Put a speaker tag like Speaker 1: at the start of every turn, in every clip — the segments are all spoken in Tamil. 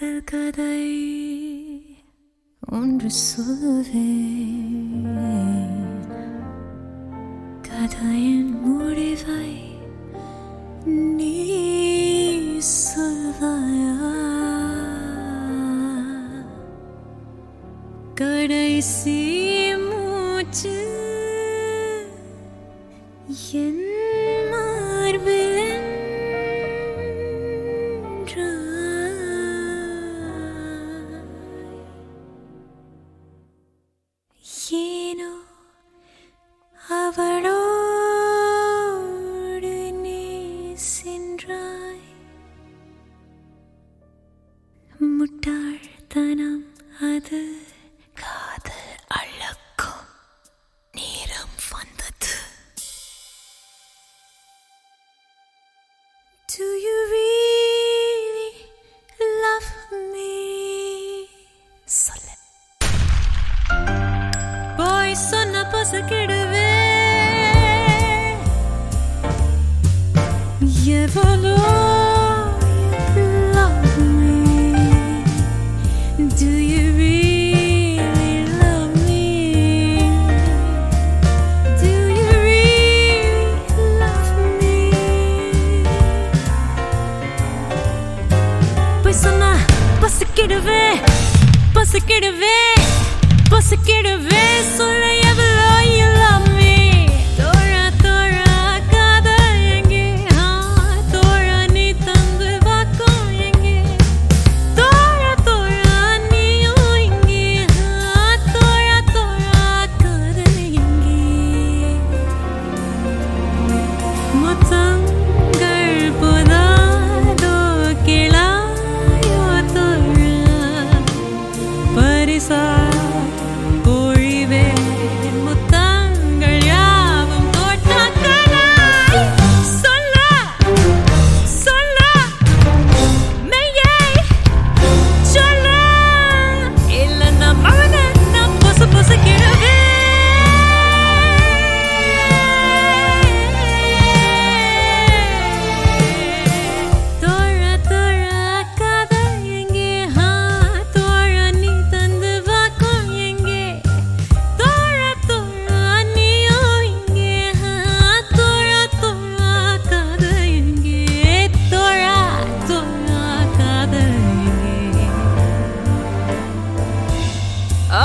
Speaker 1: காதல் கதை ஒன்று சொல்வேன் கதையின் முடிவை நீ சொல்வாயா கடைசி மூச்சு என் மார்பில் என்றாய். ஏனோ அவளோடு நீ சென்றாய் முட்டாள்தனம் அது காதல் அழக்கும் நேரம் வந்தது Do you really love me? சொல்லு போய் சொன்ன பசக்கிடுவே எவ்வளோ you love me? Do you really love me? Do you really love me? போய் சொன்னா பசிக்கிடுவே பசிக்கிடுவே பசிக்கிடுவே சொல்ல எவ்வளோ you love me தோழா தோழா காதல் எங்கே ஆ, தோழா நீ தந்து வாக்கும் எங்கே தோழா தோழா நீயும் இங்கே ஆ, தோழா தோழா காதல் எங்கே முத்தங்கள் புதாதோ கிளாயோ தோழா பரிசா பொழிவேன் முத்தங்கள் யாவும் தோட்டாக்களாய் சொல்ல சொல்ல மெய்யை சொல்ல இல்லைன்னா மகனை நான் பொசு பொசுக்கிடுவேன் தோழ தோழ காதல் எங்கே ஆ, தோழ நீ தந்து வாக்கும் எங்கே தோழ தோழ நீயோ இங்கே ஆ, தோழ தோழ காதல் எங்கே தோழ தோழ காதல் எங்கே ஆ,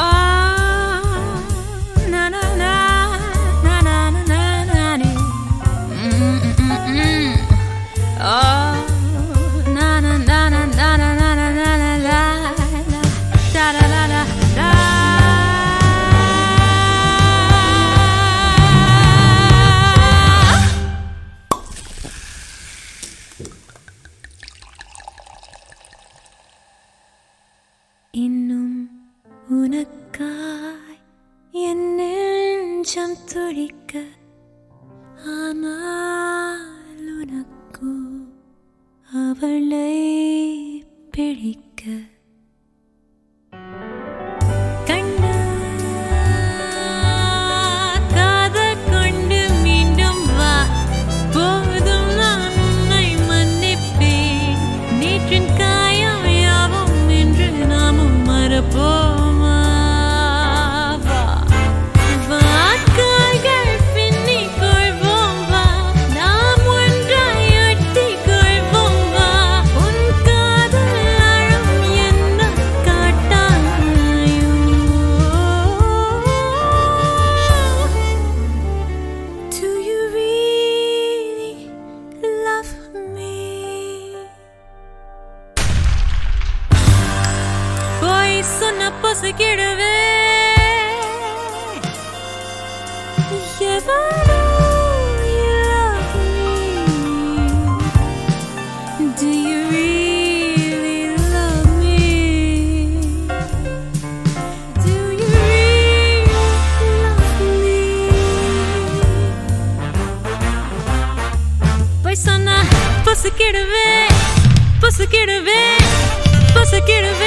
Speaker 1: na na na na na na na na na. Mm, mm, mm, mm. Oh, na na na na na na na na na na la la da da da da da. இன்னும் உனக்காய் என் நெஞ்சம் துடிக்க ஆனால் உனக்கோ அவளை பிடிக்க கண்ணா, காதல் கொண்டு மீண்டும் வா. போதும் நான் உன்னை மன்னிப்பேன். நேற்றின் காயம் யாவும் இன்று நாமும் மறப்போமா வா. வாக்காய்கள் பின்னிக் கொள்வோம் வா. நாம் ஒன்றாய் ஒட்டிக் கொள்வோம் வா. உன் காதல் ஆழம் என்ன காட்டாயோ? Do you really love me? போய் சொன்ன பொசுக்கிடுவே எவரோ you love me. Do you really love me? Do you really love me? போய் சொன்னா பொசுக்கிடுவே பொசுக்கிடுவே பொசுக்கிடுவே